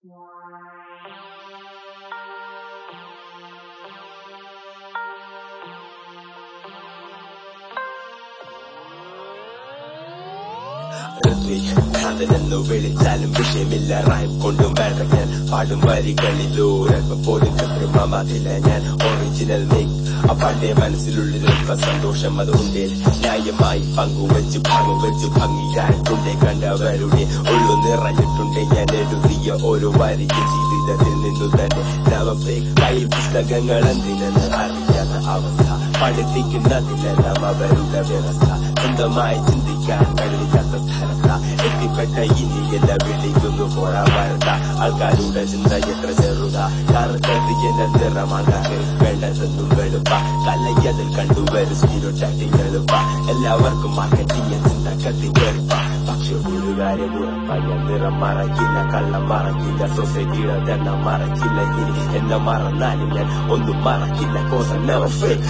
അതിനെന്നു വിളിച്ചാലും വിഷയമില്ല റൈം കൊണ്ടും വേണ്ട ഞാൻ പാടും വരികളിലൂരൽപ്പം പോലും കൃത്രിമമാതില്ല ഞാൻ ഒറിജിനൽ മിക് അപ്പാന്റെ മനസ്സിലുള്ളിലൊരുപ്പ സന്തോഷം അതുകൊണ്ട് ന്യായമായി പങ്കുവച്ച് പങ്കുവച്ച് ഭംഗിയായിട്ടുണ്ട് കണ്ടവരുടെ ഉള്ളു നിറഞ്ഞിട്ടുണ്ട് ഞാൻ എഴുതിയ ഓരോ വരിക ജീവിതത്തിൽ നിന്നു തന്നെ നവഫേ കൈ പുസ്തകങ്ങൾ എന്തിനെന്ന് അറിയാത്ത അവസ്ഥ പഠിപ്പിക്കുന്നതിലെല്ലാം അവരുടെ വ്യവസ്ഥ സ്വന്തമായി ചിന്തിക്കാൻ കഴിയാത്ത സ്ഥലത്ത എത്തിപ്പെട്ട ഇനി എല്ലാം വിളിക്കുന്നു പോരാ വാർത്ത ആൾക്കാരുടെ ചിന്ത എത്ര ചെറുത കറുത്തത് എന്ന നിറമാകാൻ വേണ്ടതെന്നും വെളുപ്പ കലയതിൽ കണ്ടുവരും സ്പീരോട്ടാറ്റിങ് എളുപ്പ എല്ലാവർക്കും മാർക്കറ്റിംഗ് ചിന്ത കത്തി വെറുപ്പ പക്ഷെ ഒരു കാര്യം ഉറപ്പായ നിറം മറക്കില്ല കള്ളം മറക്കില്ല സൊസൈറ്റിയുടെ തന്നെ മറക്കില്ല ഇനി എന്നെ മറന്നാലും ഞാൻ ഒന്നും മറക്കില്ല കോസ് നെവർ ഫേക്ക്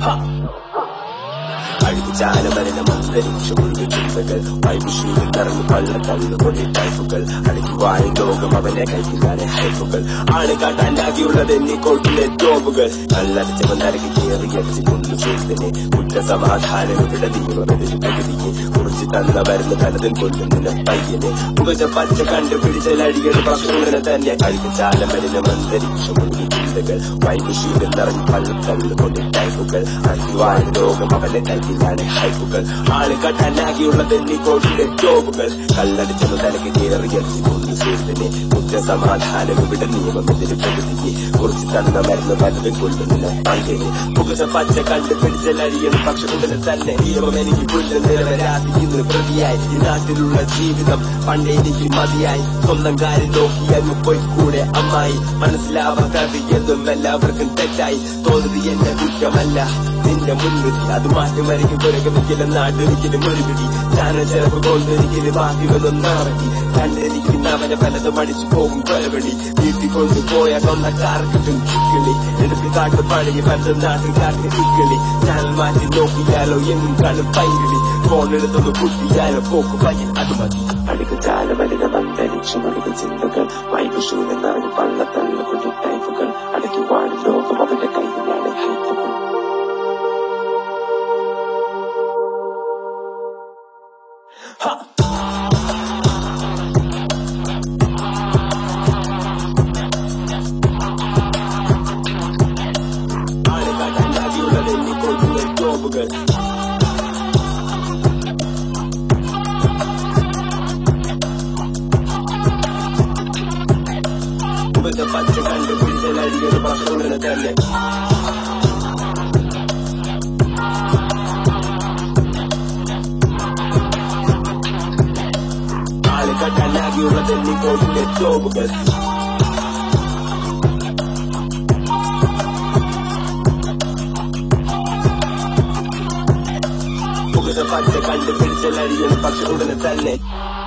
അഴുകുചാലമലിന അന്തരീക്ഷം ഒഴുകി ചിന്തകൾ വൈവിഷൂരിൽ നിറഞ്ഞു പള്ളത്തള്ളു കൊണ്ടി ടൈപ്പുകൾ അടിക്കുവായ ലോകം അവനെ കൈക്കില്ലാതെ ഹൈപ്പുകൾ ആണ് കാട്ടാനാകിയുള്ളത് എന്നീ കോട്ടിലെ ടോപ്പുകൾ കല്ലടിച്ചവൻ നരകി കയറിയടിച്ച് കൊണ്ടു സുഹൃത്തിനെ കുറ്റ സമാധാനം ഇവിടെ നിയമമെതിരു പ്രകൃതിയെ കുറിച്ച് തന്ന വരുന്ന തലതിൽ കൊല്ലുന്ന പയ്യനെ പുകച്ച പച്ച കണ്ടുപിടിച്ചലടികൾ പ്രശ്നങ്ങളെ തന്നെ അഴുകുചാലമലിന അന്തരീക്ഷം ഒഴുകി ചിന്തകൾ വൈവിഷൂരിൽ നിറഞ്ഞു പള്ളത്തള്ളു കൊണ്ടി ടൈപ്പുകൾ അടിക്കുവായ ലോകം അവനെ കൈക്കില്ലാതെ ഹൈപ്പുകൾ ആള് കട്ടാനാകിയുള്ളത് എന്നീ കോട്ടിലെ ടോപ്പുകൾ കല്ലടിച്ചവൻ തലക്ക് കയറിയടിച്ച് കൊണ്ടു സുഹൃത്തിനെ കുറ്റ സമാധാനം ഇവിടെ നിയമമെതിരു പ്രകൃതിയെ കുറിച്ച് തന്ന മരുന്ന് പലതും കൊല്ലുന്നില്ല പങ്കെനെ പുകച്ച പച്ച കണ്ടുപിടിച്ചലടികൾ പക്ഷെ തന്നെ നിയമം എനിക്ക് പുല്ല് നിരവരാതി ഇന്ന് പ്രതിയായി ഈ നാട്ടിലുള്ള ജീവിതം പണ്ടേ എനിക്ക് മതിയായി സ്വന്തം കാര്യം നോക്കി അങ്ങ് പോയിക്കൂടെ അമ്മായി മനസ്സിലാവാത്തത് എന്നും എല്ലാവർക്കും തെറ്റായി തോന്നുന്നത് എന്റെ കുറ്റമല്ല നിന്റെ മുൻവിധി അത് മാറ്റി വരയ്ക്കും പുരകമിക്കലും നാട്ടൊരിക്കലും ഒരു പിടി ചാനൽ ചിലപ്പ് കൊണ്ടൊരിക്കലും ബാക്കി വന്നൊന്നാറക്കി കണ്ടിരിക്കുന്നവനെ പലതും അടിച്ചു പോകും കൊലവിളി വീട്ടിൽ കൊണ്ടുപോയ കൊന്നക്കാർ കിട്ടും ചിക്കിളി എടുത്ത് കാട്ട് പഴകി പലതും നാട്ടുകാർക്ക് ചിക്കിളി ചാനൽ മാറ്റി നോക്കിയാലോ എന്നും കാണും പൈകിളി ഫോൺ എടുത്തൊന്ന് കുത്തിയാലോ പോക്ക് പയ്യൻ അത് മതി അടുക്ക് ചാലമലിനം അന്തരീക്ഷം ഒഴുക ചിന്തകൾ വൈകുശൂലെന്നറിഞ്ഞ് പള്ളത്തള്ള കൊണ്ട് ടൈപ്പുകൾ അടക്കി വാഴും ലോകം അവന്റെ കയ്യിലാണ് ഹൈപ്പുകൾ ആളുകാട്ടുള്ളത് എണ്ണിക്കൊള്ളുന്ന ജോബുകൾ മുഖത്തെ പച്ച കണ്ടുപിടിച്ചലടികൾ പ്രശ്നങ്ങളെ തന്നെ ആളുകാട്ടുള്ളത് എണ്ണിക്കൊള്ളുന്ന ജോബുകൾ മുഖത്തെ പച്ച കണ്ടുപിടിച്ചലടികൾ പക്ഷെ ഉടനെ തന്നെ